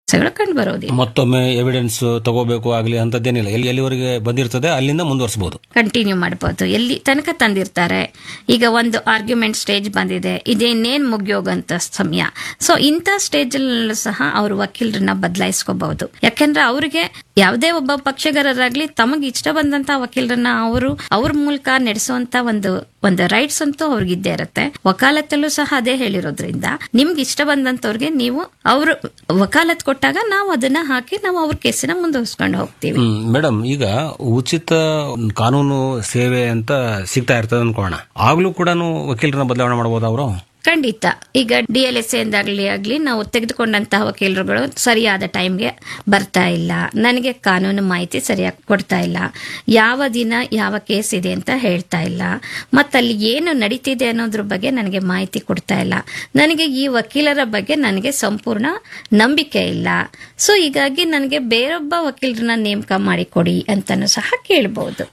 ಸಮಸ್ಯೆಗಳು ಕಂಡು ಬರೋದಿಲ್ಲ ಮತ್ತೊಮ್ಮೆ ಎವಿಡೆನ್ಸ್ ತಗೋಬೇಕು ಆಗ್ಲಿ ಅಂತದ್ದೇನಿಲ್ಲ ಎಲ್ಲಿ ಎಲ್ಲಿವರೆಗೆ ಬಂದಿರ್ತದೆ ಅಲ್ಲಿಂದ ಮುಂದುವರಿಸಬಹುದು ಕಂಟಿನ್ಯೂ ಮಾಡ್ಬೋದು ಎಲ್ಲಿ ತನಕ ತಂದಿರ್ತಾರೆ ಈಗ ಒಂದು ಆರ್ಗ್ಯುಮೆಂಟ್ ಸ್ಟೇಜ್ ಬಂದಿದೆ ಇದೇನೇನ್ ಮುಗಿಯೋಗಂತ ಸಮಯ ಸೊ ಇಂಥ ಸ್ಟೇಜ್ ಸಹ ಅವರು ವಕೀಲರನ್ನ ಬದಲಾಯಿಸ್ಕೋಬಹುದು ಯಾಕಂದ್ರೆ ಅವ್ರಿಗೆ ಯಾವುದೇ ಒಬ್ಬ ಪಕ್ಷಗಾರರಾಗ್ಲಿ ತಮಗೆ ಇಷ್ಟ ಬಂದಂತ ವಕೀಲರನ್ನ ಅವರು ಅವ್ರ ಮೂಲಕ ನಡೆಸುವಂತ ಒಂದು ಒಂದು ರೈಟ್ಸ್ ಅಂತೂ ಅವ್ರಿಗೆ ಇದ್ದೇ ಇರುತ್ತೆ ವಕಾಲತ್ತಲ್ಲೂ ಸಹ ಅದೇ ಹೇಳಿರೋದ್ರಿಂದ ನಿಮ್ಗೆ ಇಷ್ಟ ಬಂದಂತವ್ರಿಗೆ ನೀವು ಅವರು ವಕಾಲತ್ ಕೊಟ್ಟಾಗ ನಾವು ಅದನ್ನ ಹಾಕಿ ನಾವು ಅವ್ರ ಕೇಸಿನ ಮುಂದುವರ್ಸ್ಕೊಂಡು ಹೋಗ್ತೀವಿ ಮೇಡಮ್ ಈಗ ಉಚಿತ ಕಾನೂನು ಸೇವೆ ಅಂತ ಸಿಗ್ತಾ ಇರ್ತದೆ ಅನ್ಕೋಣ ಆಗ್ಲೂ ಕೂಡ ವಕೀಲರನ್ನ ಬದಲಾವಣೆ ಮಾಡಬಹುದು ಅವರು ಖಂಡಿತ ಈಗ ಡಿ ಎಲ್ ಎಸ್ ಎಂದಾಗ್ಲಿ ಆಗ್ಲಿ ನಾವು ತೆಗೆದುಕೊಂಡಂತಹ ವಕೀಲರುಗಳು ಸರಿಯಾದ ಟೈಮ್ಗೆ ಬರ್ತಾ ಇಲ್ಲ ನನಗೆ ಕಾನೂನು ಮಾಹಿತಿ ಸರಿಯಾಗಿ ಕೊಡ್ತಾ ಇಲ್ಲ ಯಾವ ದಿನ ಯಾವ ಕೇಸ್ ಇದೆ ಅಂತ ಹೇಳ್ತಾ ಇಲ್ಲ ಮತ್ತಲ್ಲಿ ಏನು ನಡೀತಿದೆ ಅನ್ನೋದ್ರ ಬಗ್ಗೆ ನನಗೆ ಮಾಹಿತಿ ಕೊಡ್ತಾ ಇಲ್ಲ ನನಗೆ ಈ ವಕೀಲರ ಬಗ್ಗೆ ನನಗೆ ಸಂಪೂರ್ಣ ನಂಬಿಕೆ ಇಲ್ಲ ಸೊ ಹೀಗಾಗಿ ನನಗೆ ಬೇರೊಬ್ಬ ವಕೀಲರನ್ನ ನೇಮಕ ಮಾಡಿಕೊಡಿ ಅಂತನೂ ಸಹ ಕೇಳಬಹುದು